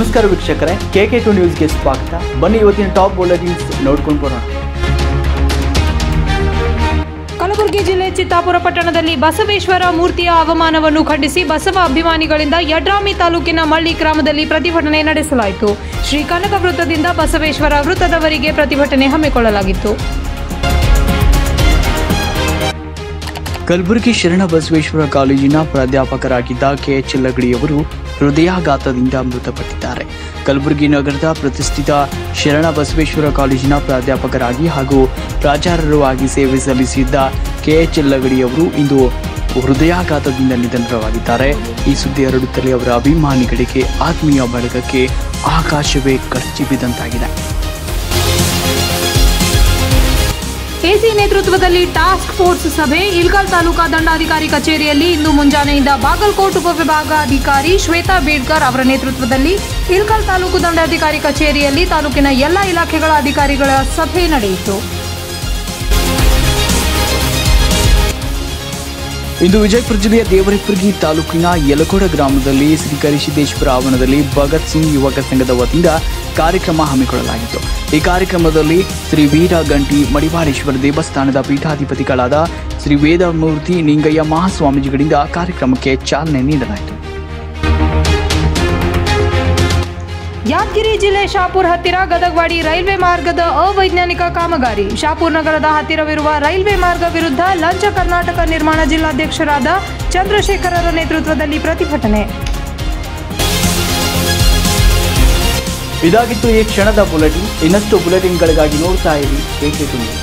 ನಮಸ್ಕಾರ ವೀಕ್ಷಕರೇ K K to ನ್ಯೂಸ್ಗೆ ಸ್ವಾಗತ ಬನ್ನಿ ಇವತ್ತಿನ ಟಾಪ್ ಬುಲೆಟಿನ್ಸ್ ನೋಡ್ಕೊಂಡು ಬರೋಣ ಕಲಬುರಗಿ ಜಿಲ್ಲೆ ಚಿತ್ತಾಪುರ ಪಟ್ಟಣದಲ್ಲಿ ಬಸವೇಶ್ವರ ಮೂರ್ತಿಯ ಅವಮಾನವನ್ನು ಖಂಡಿಸಿ ಬಸವ ಅಭಿಮಾನಿಗಳಿಂದ ಯಡ್ರಾಮಿ ತಾಲೂಕಿನ ಮಳ್ಳಿ ಗ್ರಾಮದಲ್ಲಿ ಪ್ರತಿಭಟನೆ ನಡೆಸಲಾಯಿತು ಶ್ರೀ ಕನಕ ವೃತ್ತದಿಂದ ಬಸವೇಶ್ವರ ವೃತ್ತದವರೆಗೆ ಪ್ರತಿಭಟನೆ ಹಮ್ಮಿಕೊಳ್ಳಲಾಗಿತ್ತು ಕಲಬುರಗಿ ಶರಣ ಬಸವೇಶ್ವರ ಕಾಲೇಜಿನ ಪ್ರಾಧ್ಯಾಪಕರಾಗಿದ್ದ ಕೆ ಎಚ್ ಲಗಡಿಯವರು ಹೃದಯಾಘಾತದಿಂದ ಮೃತಪಟ್ಟಿದ್ದಾರೆ ಕಲಬುರಗಿ ನಗರದ ಪ್ರತಿಷ್ಠಿತ ಶರಣ ಬಸವೇಶ್ವರ ಕಾಲೇಜಿನ ಪ್ರಾಧ್ಯಾಪಕರಾಗಿ ಹಾಗೂ ಪ್ರಾಚಾರ್ಯರು ಆಗಿ ಸೇವೆ ಸಲ್ಲಿಸಿದ್ದ ಕೆ ಎಚ್ ಲಗಡಿಯವರು ಇಂದು ಹೃದಯಾಘಾತದಿಂದ ನಿಧನರಾಗಿದ್ದಾರೆ ಈ ಸುದ್ದಿ ಹರಡುತ್ತಲೇ ಅವರ ಅಭಿಮಾನಿಗಳಿಗೆ ಆತ್ಮೀಯ ಬಳಗಕ್ಕೆ ಆಕಾಶವೇ ಖರ್ಚಿ ಬಿದ್ದಂತಾಗಿದೆ ಎಸಿ ನೇತೃತ್ವದಲ್ಲಿ ಟಾಸ್ಕ್ ಫೋರ್ಸ್ ಸಭೆ ಇಲ್ಗಾಲ್ ತಾಲೂಕಾ ದಂಡಾಧಿಕಾರಿ ಕಚೇರಿಯಲ್ಲಿ ಇಂದು ಮುಂಜಾನೆಯಿಂದ ಬಾಗಲಕೋಟ್ ಉಪವಿಭಾಗಾಧಿಕಾರಿ ಶ್ವೇತಾ ಬೇಡ್ಕರ್ ಅವರ ನೇತೃತ್ವದಲ್ಲಿ ಇಲ್ಗಾಲ್ ತಾಲೂಕು ದಂಡಾಧಿಕಾರಿ ಕಚೇರಿಯಲ್ಲಿ ತಾಲೂಕಿನ ಎಲ್ಲ ಇಲಾಖೆಗಳ ಅಧಿಕಾರಿಗಳ ಸಭೆ ನಡೆಯಿತು ಇಂದು ವಿಜಯಪುರ ಜಿಲ್ಲೆಯ ದೇವರಪುರಗಿ ತಾಲೂಕಿನ ಯಲಕೋಡ ಗ್ರಾಮದಲ್ಲಿ ಶ್ರೀ ಕರಿಸಿದ್ದೇಶ್ವರ ಆವರಣದಲ್ಲಿ ಭಗತ್ ಸಿಂಗ್ ಯುವಕ ಸಂಘದ ವತಿಯಿಂದ ಕಾರ್ಯಕ್ರಮ ಹಮ್ಮಿಕೊಳ್ಳಲಾಗಿತ್ತು ಈ ಕಾರ್ಯಕ್ರಮದಲ್ಲಿ ಶ್ರೀ ವೀರ ಗಂಟಿ ಮಡಿವಾಳೇಶ್ವರ ದೇವಸ್ಥಾನದ ಪೀಠಾಧಿಪತಿಗಳಾದ ಶ್ರೀ ವೇದಮೂರ್ತಿ ನಿಂಗಯ್ಯ ಮಹಾಸ್ವಾಮೀಜಿಗಳಿಂದ ಕಾರ್ಯಕ್ರಮಕ್ಕೆ ಚಾಲನೆ ನೀಡಲಾಯಿತು ಯಾದಗಿರಿ ಜಿಲ್ಲೆ ಶಾಪುರ್ ಹತ್ತಿರ ಗದಗವಾಡಿ ರೈಲ್ವೆ ಮಾರ್ಗದ ಅವೈಜ್ಞಾನಿಕ ಕಾಮಗಾರಿ ಶಾಪುರ್ ನಗರದ ಹತ್ತಿರವಿರುವ ರೈಲ್ವೆ ಮಾರ್ಗ ವಿರುದ್ಧ ಲಂಚ ಕರ್ನಾಟಕ ನಿರ್ಮಾಣ ಜಿಲ್ಲಾಧ್ಯಕ್ಷರಾದ ಚಂದ್ರಶೇಖರರ ನೇತೃತ್ವದಲ್ಲಿ ಪ್ರತಿಭಟನೆ ಇದಾಗಿತ್ತು ಈ ಕ್ಷಣದ ಬುಲೆಟಿನ್ ಇನ್ನಷ್ಟು ಬುಲೆಟಿನ್ಗಳಿಗಾಗಿ ನೋಡ್ತಾ ಇರಿ ಏಕೆ